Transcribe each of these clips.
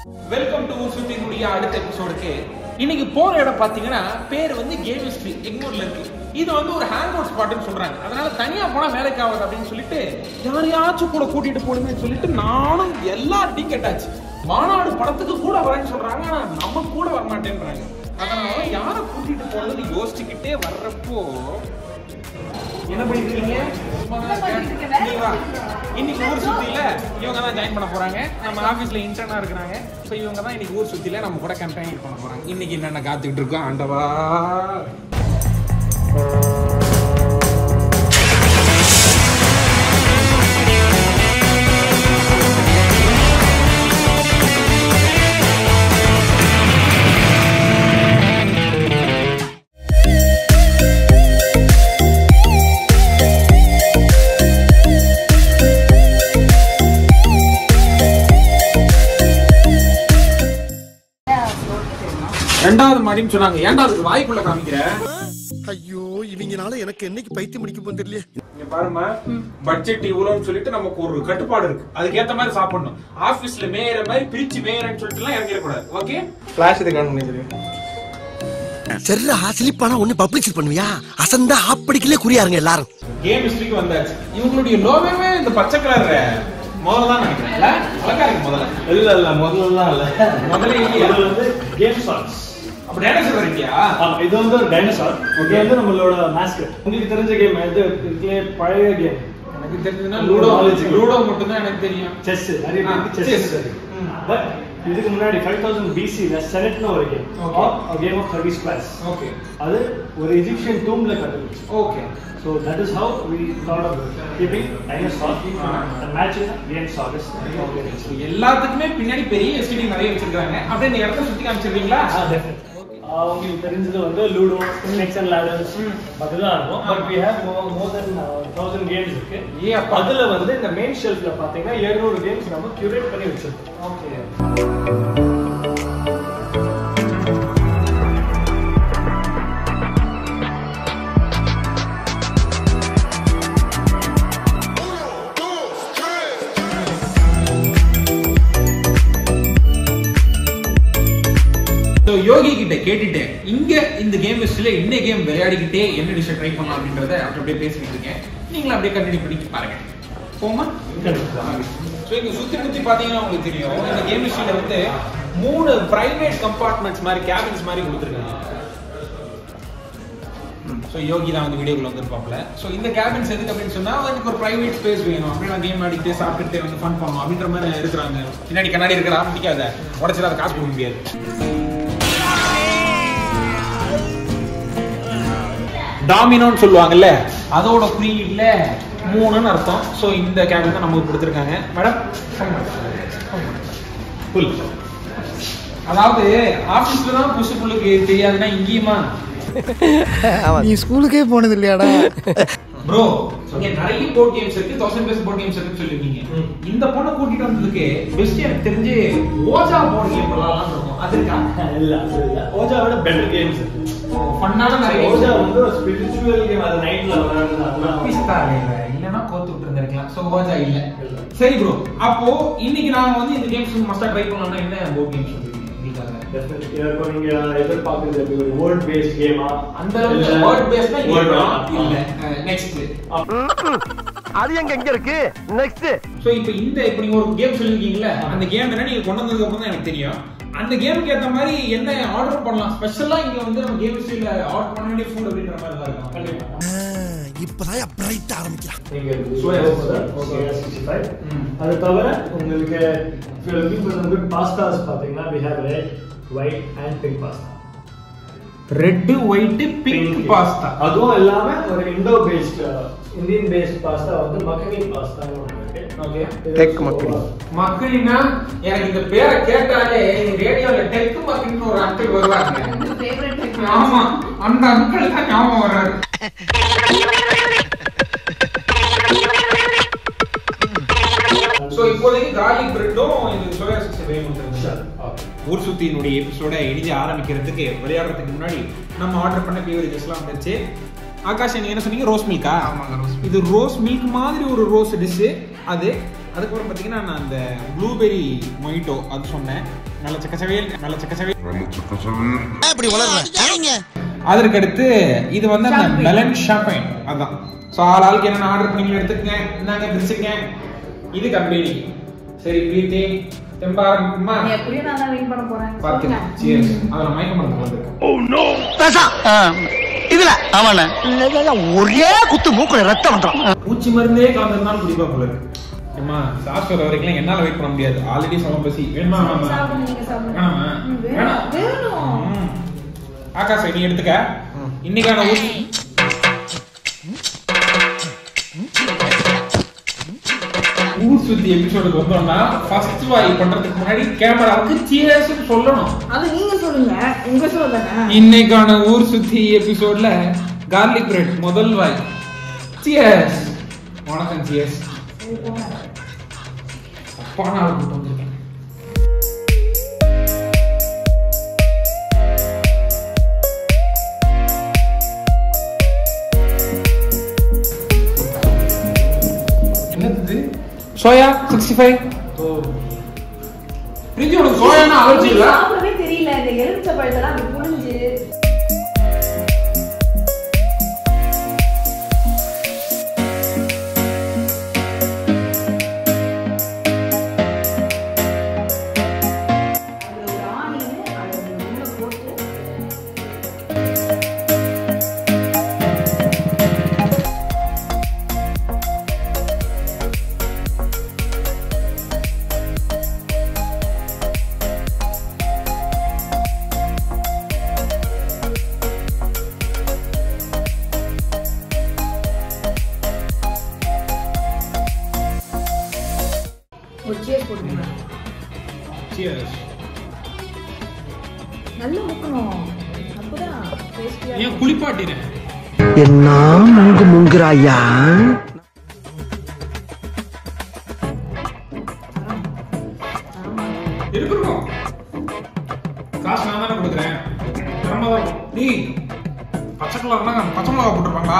Welcome to ஊர் சுத்தினுடைய அடுத்த எபிசோடுக்கு இன்னைக்கு போற இடம் பாத்தீங்கன்னா பேர் வந்து கேமிஸ்ட்ரி எங்கூர்ல இருக்கு இது வந்து ஒரு ஹேங் அவுட் ஸ்பாட்னு சொல்றாங்க அதனால தனியா போனா வேலைக்கு ஆகாது அப்படின்னு சொல்லிட்டு யாரையாச்சும் கூட கூட்டிட்டு போகணுமே சொல்லிட்டு நானும் எல்லா டிக்கெட் ஆச்சு மாநாடு படத்துக்கு கூட வரேன்னு சொல்றாங்க ஆனா நம்ம கூட வர மாட்டேன்றாங்க அதனால யாரை கூட்டிட்டு போறதுன்னு யோசிச்சுக்கிட்டே வர்றப்போ என்ன பண்ணிட்டு இருக்கீங்க நீ வா. இன்னைக்கு ஊர் சுத்தியில இவங்க தான் ஜாயின் பண்ண போறாங்க நம்ம ஆபீஸ்ல இன்டர்னா இருக்கிறாங்க ஸோ இவங்க தான் இன்னைக்கு ஊர் சுத்தியில நம்ம கூட கம்பெனி பண்ண போறாங்க இன்னைக்கு என்னென்ன காத்துக்கிட்டு இருக்கோம் ஆண்டவா ரெண்டாவது மாடின்னு சொன்னாங்க ஏன்டா அதுக்கு வாய்க்குள்ள காமிக்கிற ஐயோ இவங்கனால எனக்கு என்னைக்கு பைத்தியம் முடிக்கும் தெரியல இங்க பாருமா பட்ஜெட் இவ்வளவுன்னு சொல்லிட்டு நமக்கு ஒரு கட்டுப்பாடு இருக்கு அதுக்கு ஏத்த மாதிரி சாப்பிடணும் ஆபீஸ்ல மேயற மாதிரி பிரிச்சு மேயறன்னு சொல்லிட்டு எல்லாம் இறங்கிடக்கூடாது ஓகே ஃபிளாஷ் இதுக்கு ஆன் பண்ணிக்கிறேன் சரிடா சிலிப்பானா ஒண்ணு பப்ளிசிட் பண்ணுவியா அசந்தா ஆப்படிக்கலே குறியாருங்க எல்லாரும் கேம் ஹிஸ்டரிக்கு வந்தாச்சு இவங்களுடைய லோகமே இந்த பச்சை கலர் முதல்ல தான் நினைக்கிறேன் இல்ல? அழகா இருக்கு முதல்ல இல்ல இல்ல முதல்லலாம் இல்ல முதல்ல இல்லையா இது வந்து கேம் ஷாட்ஸ் அப்ப டைனோசர் வரைக்கியா ஆமா இது வந்து ஒரு டைனோசார் இது வந்து நம்மளோட மாஸ்கட் உங்களுக்கு தெரிஞ்ச கேம் இது இதுலயே பழைய கேம் எனக்கு தெரிஞ்சதுன்னா லூடோ லூடோ knowledge. லூடோ மட்டும் தான் எனக்கு தெரியும் செஸ் நிறைய ஆ, பேருக்கு chess. செஸ் பட் இதுக்கு முன்னாடி ஃபைவ் தௌசண்ட் பிசில செனட்னு ஒரு game Okay. Game of service class okay அது ஒரு எஜிப்சியன் டூம்ல கண்டுபிடிச்சு okay so that is how we thought of keeping dinosaur matching game சாகஸ் எல்லாத்துக்குமே பின்னாடி பெரிய எஸ்டிடி நிறைய வச்சிருக்காங்க அப்படியே இந்த இடத்த சுத்தி காமிச்சிருக்கீங்களா உங்களுக்கு தெரிஞ்சது வந்து லூடோ ஸ்னேக்ஸ் அண்ட் லேடர்ஸ் அதுதான் இருக்கும் but we have more then thousand games இருக்கு ஏ அப்பா. அதுல வந்து இந்த மெயின் ஷெல்ஃப்ல பாத்தீங்கன்னா 700 கேம்ஸ் நம்ம கியூரேட் பண்ணி வச்சிருக்கோம் ஓகே So, யோகி கிட்ட கேட்டுட்டேன் இங்க இந்த கேம் லிஸ்ட்ல என்ன கேம் விளையாடிக்கிட்டே என்ன டிஷ் ட்ரை பண்ணலாம் அப்படின்றத அப்படி அப்படியே பேசிக்கிட்டு இருக்கேன் நீங்களும் அப்படியே கண்டினியூ பண்ணி பாருங்க போமா ஸோ இங்க சுத்தி முத்தி பாத்தீங்கன்னா உங்களுக்கு தெரியும் இந்த கேம் லிஸ்ட்ல வந்து மூணு பிரைவேட் கம்பார்ட்மெண்ட்ஸ் மாதிரி கேபின்ஸ் மாதிரி கொடுத்துருக்காங்க ஸோ யோகி தான் வந்து வீடியோக்குள்ள வந்திருப்பாப்ல ஸோ இந்த கேபின்ஸ் எதுக்கு அப்படின்னு சொன்னா எனக்கு ஒரு பிரைவேட் ஸ்பேஸ் வேணும் அப்படியே நான் கேம் ஆடிக்கிட்டே சாப்பிட்டுட்டே வந்து ஃபன் பண்ணணும் அப்படின்ற மாதிரி இருக்கிறாங்க பின்னாடி கண்ணாடி இருக்கிறா பிடிக்காத உடச்சிட அதை காசு கொடுக்க முடியாது டாமினோன்னு சொல்லுவாங்கல்ல அதோட குறியீடுல மூணுன்னு அர்த்தம் ஸோ இந்த கேபின் தான் நமக்கு கொடுத்துருக்காங்க மேடம் புல் அதாவது ஆபீஸ்ல தான் புஷு புல்லுக்கு தெரியாதுன்னா இங்கேயுமா நீ ஸ்கூலுக்கே போனது இல்லையாடா ப்ரோ இங்க நிறைய போர்ட் கேம்ஸ் இருக்கு தௌசண்ட் பிளஸ் போர்ட் கேம்ஸ் இருக்குன்னு சொல்லிருக்கீங்க இந்த பொண்ணை கூட்டிட்டு வந்ததுக்கு பெஸ்ட் எனக்கு தெரிஞ்சு ஓஜா போர்ட் கேம் விளையாடலாம் இருக்கும் அது இருக்கா இல்ல அது இல்ல ஓஜாவோட பெட்டர் கேம்ஸ் ஃபன்னான நிறைய ஓஜா வந்து ஒரு ஸ்பிரிச்சுவல் கேம் அது நைட்ல விளையாடுறது பிஸ்தா இல்ல இல்லனா கோத்து விட்டு இருந்திருக்கலாம் சோ ஓஜா இல்ல சரி ப்ரோ அப்போ இன்னைக்கு நாங்க வந்து இந்த கேம்ஸ் மஸ்டா ட்ரை பண்ணலாம்னா என்ன போர்ட் கேம்ஸ் சொல்லுவீங்க உங்களுக்காக இப்போ நீங்க எதிர்பார்க்கறது எப்படி ஒரு வேர்ட் பேஸ்ட் கேமா அந்த வேர்ட் பேஸ்னா இல்ல நெக்ஸ்ட் அது எங்க எங்க இருக்கு நெக்ஸ்ட் சோ இப்போ இந்த இப்போ நீங்க ஒரு கேம் சொல்லிருக்கீங்கல்ல அந்த கேம் என்ன நீங்க கொண்டு வந்ததுக்கு அப்புறம் தான் எனக்கு தெரியும் அந்த கேமுக்கு ஏத்த மாதிரி என்ன ஆர்டர் பண்ணலாம் ஸ்பெஷலா இங்க வந்து நம்ம கேம் ஸ்டைல ஆர்டர் பண்ண வேண்டிய ஃபுட் அப்படின்ற மாதிரி தான் இருக்கும் கண்டிப்பா இப்பதான் பிரைட் ஆரம்பிக்கிறான் நீங்க Soya soya sauce. soya 65 ம். அது தவிர உங்களுக்கு if you're looking for some good pastas பாத்தீங்கன்னா we have red white and pink pasta red white pink pasta அதுவும் இல்லாம ஒரு Indo paste Indian paste pasta வந்து makhani pasta okay Tech makhani. மக்களினா எனக்கு இந்த பேரை கேட்டாலே ரேடியோல டெக் மக்கள்னு ஒரு அங்கிள் வருவாங்க ஆமா அந்த அங்கிள் தான் ஞாபகம் வர்றாரு சோ இப்போதைக்கு garlic பிரெட்டும் இது சோயா சிக்ஸ்டி ஃபைவ் கொடுத்துருங்க ஊர் சுத்தியினுடைய எபிசோட இனிஞ்சு ஆரம்பிக்கிறதுக்கு விளையாடுறதுக்கு முன்னாடி நம்ம ஆர்டர் பண்ண பீவரேஜஸ்லாம் வந்துருச்சு ஆகாஷ் நீங்க என்ன சொன்னீங்க ரோஸ் மில்கா ஆமாங்க, rose milk. இது ரோஸ் மில்க் மாதிரி ஒரு ரோஸ் டிஷ் அது அதுக்கப்புறம் பார்த்தீங்கன்னா நான் அந்த ப்ளூபெரி மொயிட்டோ அது சொன்னேன் நல்ல சக்கச்சவையல் நல்ல சக்கச்சவையல் இப்படி வளர்றேன் அதற்கு அடுத்து இது வந்து அந்த மெலன் ஷாம்பைன் அதான் ஸோ ஆள் ஆளுக்கு என்னென்ன ஆர்டர் பண்ணி எடுத்துக்கங்க இந்தாங்க பிரிச்சுங்க இது கம்பெனி சரி பிரீத்தி தெம்ப ஆரம்பிக்குமா எப்படியும் நான் தான் வின் பண்ண போறேன் பார்த்து சொல்லுங்க. சியர்ஸ் அதில் மயக்க மருந்து கலந்துருக்கு பேசா இதுல ஆமாண்ண ஒரே குத்து மூக்குல ரத்தம் வந்துடும் பூச்சி மருந்தே கலந்துருந்தாலும் குடிப்பா போல இருக்கு ஏம்மா சாஸ் வர வரைக்கும் என்னால வெயிட் பண்ண முடியாது ஆல்ரெடி சம பசி வேணுமா வேணாமா? சாப்பிடுங்க, நீங்க சாப்பிடுங்க. வேணாமா? ம், வேணாம். வேணும், வேணும். ம். ஆகாஷ் நீ எடுத்துக்க இன்னைக்கான ஊர் ஊர் சுத்தி எபிசோடுக்கு வந்தோம்னா ஃபர்ஸ்ட் வாய் பண்றதுக்கு முன்னாடி கேமராவுக்கு சியர்ஸ் சொல்லணும் அது நீங்க சொல்லுங்க உங்க சொல்லுங்க இன்னைக்கான ஊர் சுத்தி எபிசோட்ல கார்லிக் பிரெட் முதல் வாய் சியர்ஸ் வணக்கம் சியர்ஸ் அப்பா நான் கூட்டு வந்திருக்கேன் என்னது சோயா சிக்ஸ்டி ஃபைவ் பிரிஞ்சு உனக்கு சோயானா அலர்ஜி இல்ல சாப்பிடவே தெரியல இந்த எலுமிச்சை பழத்தெல்லாம் அப்படி புழிஞ்சு அதுல ஒரு ஆனியன் அதை உள்ள போட்டு ஒரு சேஸ் போட்டுக்கோங்க சியர்ஸ் நல்லா ஊக்கணும் அப்பதான் டேஸ்டியா ஏன் குளிப்பாட்டினேன் என்ன முங்கு முங்குறாயா இருக்கணும் காசு நான் தானே கொடுக்குறேன் திறமை தான் நீ பச்சை கலர்னா பச்சை மிளகா போட்டுருப்பாங்களா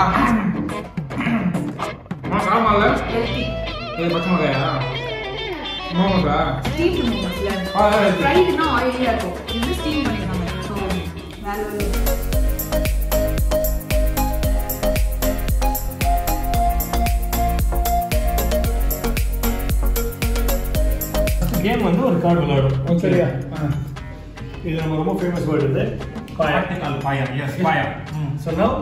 உனக்கு ஆமா இல்ல இது பச்சை மிளகாயா மோமோஸா ஸ்டீம் மோமோஸ்ல ஆ, ஆ, இது. ஃப்ரைடுனா ஆயிலியா இருக்கும் இது ஸ்டீம் பண்ணிருக்காங்க ஸோ வேற ஒரு கேம் வந்து ஒரு கார்டு விளையாடும் Okay. சரியா இது நம்ம ரொம்ப ஃபேமஸ் வேர்டு இது பாயா Practical பாயம் எஸ் பாயம் so now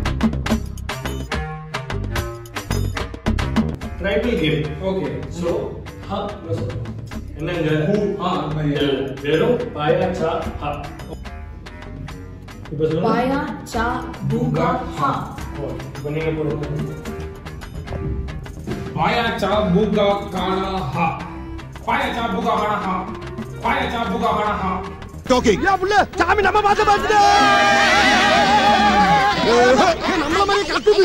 tribal game okay so uh என்னங்க ஹூ, ஆ, அந்த மாதிரி. இல்ல, வெறும் பாயா சா ஹ இப்போ சொல்லுங்க பாயா சா பூகா ஹா ஓ, இப்போ நீங்க போடுங்க பாயாச்சா பூகா கானா ஹா பாயாச்சா பூகா கானா ஹா பாயாச்சா பூகா கானா ஹா சாமி நம்ம பார்த்து பார்த்துட்டு நம்மள மாதிரி கத்துது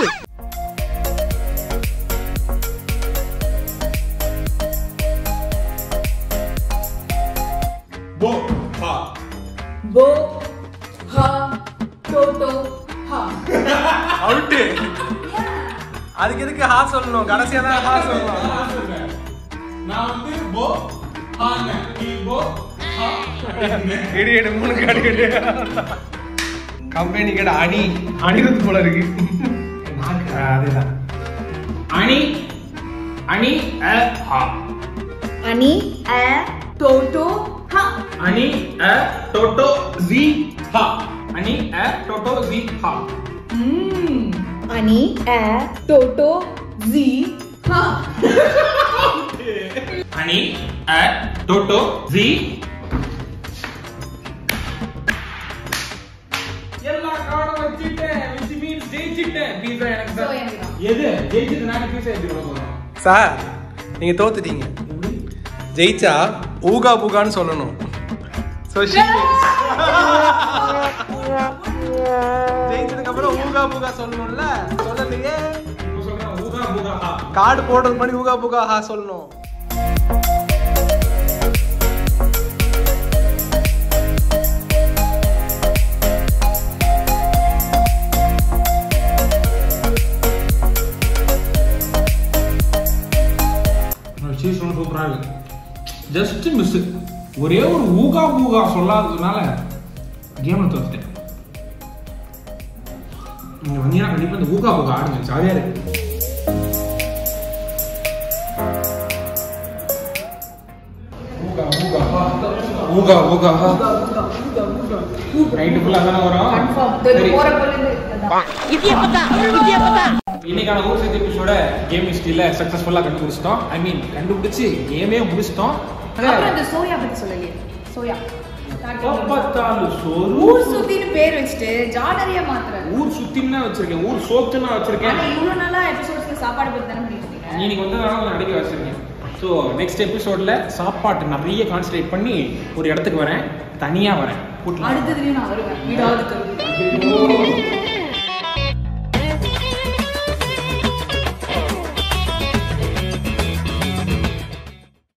போ ஹா போ ஹா டோட்டோ ஹா அவுட்டு அதுக்கு எதுக்கு ஹா சொல்லணும் கடைசியா தான் ஹா சொல்லணும் நான் வந்து போ ஹாங்க நீ போ ஹா எடு எடு மூணு காடு எடு கம்பெனி கடை அணி அணிருது போல இருக்கு அதேதான் அணி அணி அ ஹா அனி அ டோட்டோ ஹா அணி அ டோட்டோ ஜி ஹா அணி அ டோட்டோ ஜி ஹா ம் அனி அ டோட்டோ ஜி ஹா அணி அ டோட்டோ ஜி எல்லா கார்டும் வச்சிட்டேன் which means ஜெயிச்சிட்டேன் பீஸா எனக்கு So, தான். எனக்கு தான். எது ஜெயிச்சது நான் பீஸா எடுத்து கொடுக்க போறோம் சார் நீங்க தோத்துட்டீங்க ஜெயிச்சா ஊகா பூகான்னு சொல்லணும் So, she- ஜெயிச்சதுக்கு அப்புறம் ஊகா பூகா சொல்லணும்ல சொல்லலையே இப்ப சொல்றேன் ஊகா பூகா ஹா கார்டு போடுறது பண்ணி ஊகா பூகா ஹா சொல்லணும் நான் சீஸ் ஜஸ்ட் மிஸ் ஒரே ஒரு ஊகா பூகா சொல்லாததுனால கேம்ல தோத்துட்டேன் நீங்க வந்தீங்கன்னா கண்டிப்பா இந்த ஊகா பூகா ஆடுங்க ஜாலியா இருக்கு ஊகா ஊகா ஊகா ஊகா நைட்டு ஃபுல்லா தானே வரும் கன்ஃபார்ம் சரி. போற பொழுது அதான். இன்னைக்கான ஊர் சேர்த்து எபிசோட கேம் ஹிஸ்டரியில சக்சஸ்ஃபுல்லா கண்டுபிடிச்சிட்டோம் ஐ மீன் கண்டுபிடிச்சு கேமே முடிச்சிட்டோம் அப்புறம் இந்த சோயா பத்தி சொல்லலையே சோயா பார்த்தாலும் சோறு ஊர் சுத்தின்னு பேர் வச்சுட்டு ஜானரியா மாத்துறாரு ஊர் சுத்தின்னு தான் வச்சிருக்கேன் ஊர் சோத்துன்னு தான் வச்சிருக்கேன் ஆனா இவ்வளவு நாளா எபிசோட்ஸ்ல சாப்பாடு பத்தி தானே பண்ணிட்டு இருக்கீங்க இன்னைக்கு வந்து நான் அடிக்க வச்சிருக்கேன் ஸோ நெக்ஸ்ட் எபிசோட்ல சாப்பாட்டு நிறைய கான்சன்ட்ரேட் பண்ணி ஒரு இடத்துக்கு வரேன் தனியா வரேன் கூட்டலாம் அடுத்ததுலயும் நான் வருவேன் வீடாவது கருது